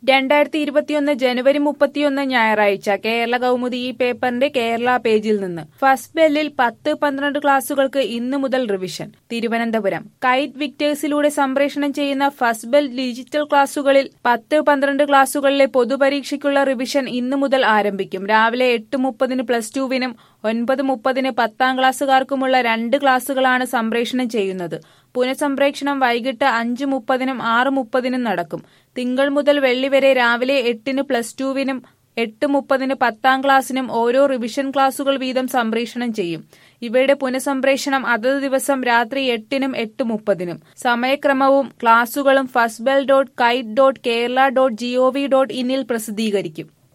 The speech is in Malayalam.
രണ്ടായിരത്തി ഇരുപത്തിയൊന്ന് ജനുവരി മുപ്പത്തിയൊന്ന് ഞായറാഴ്ച കേരള കൗമുദി ഈ പേപ്പറിന്റെ കേരള പേജിൽ നിന്ന് ഫസ്റ്റ് ബെല്ലിൽ പത്ത് പന്ത്രണ്ട് ക്ലാസുകൾക്ക് ഇന്നു മുതൽ റിവിഷൻ തിരുവനന്തപുരം കൈറ്റ് വിക്ടേഴ്സിലൂടെ സംപ്രേഷണം ചെയ്യുന്ന ഫസ്റ്റ് ബെൽ ഡിജിറ്റൽ ക്ലാസുകളിൽ പത്ത് പന്ത്രണ്ട് ക്ലാസുകളിലെ പൊതുപരീക്ഷയ്ക്കുള്ള റിവിഷൻ ഇന്നു മുതൽ ആരംഭിക്കും രാവിലെ എട്ട് മുപ്പതിന് പ്ലസ് ടുവിനും ഒൻപത് മുപ്പതിന് പത്താം ക്ലാസ്സുകാർക്കുമുള്ള രണ്ട് ക്ലാസുകളാണ് സംപ്രേഷണം ചെയ്യുന്നത് പുനഃസംപ്രേഷണം വൈകിട്ട് അഞ്ച് മുപ്പതിനും ആറ് മുപ്പതിനും നടക്കും തിങ്കൾ മുതൽ വെള്ളി വരെ രാവിലെ എട്ടിന് പ്ലസ് ടുവിനും എട്ട് മുപ്പതിന് പത്താം ക്ലാസ്സിനും ഓരോ റിവിഷൻ ക്ലാസുകൾ വീതം സംപ്രേഷണം ചെയ്യും ഇവയുടെ പുനഃസംപ്രേഷണം അതത് ദിവസം രാത്രി എട്ടിനും എട്ട് മുപ്പതിനും സമയക്രമവും ക്ലാസുകളും first bell dot kite dot Kerala dot gov dot ഇന്നിൽ പ്രസിദ്ധീകരിക്കും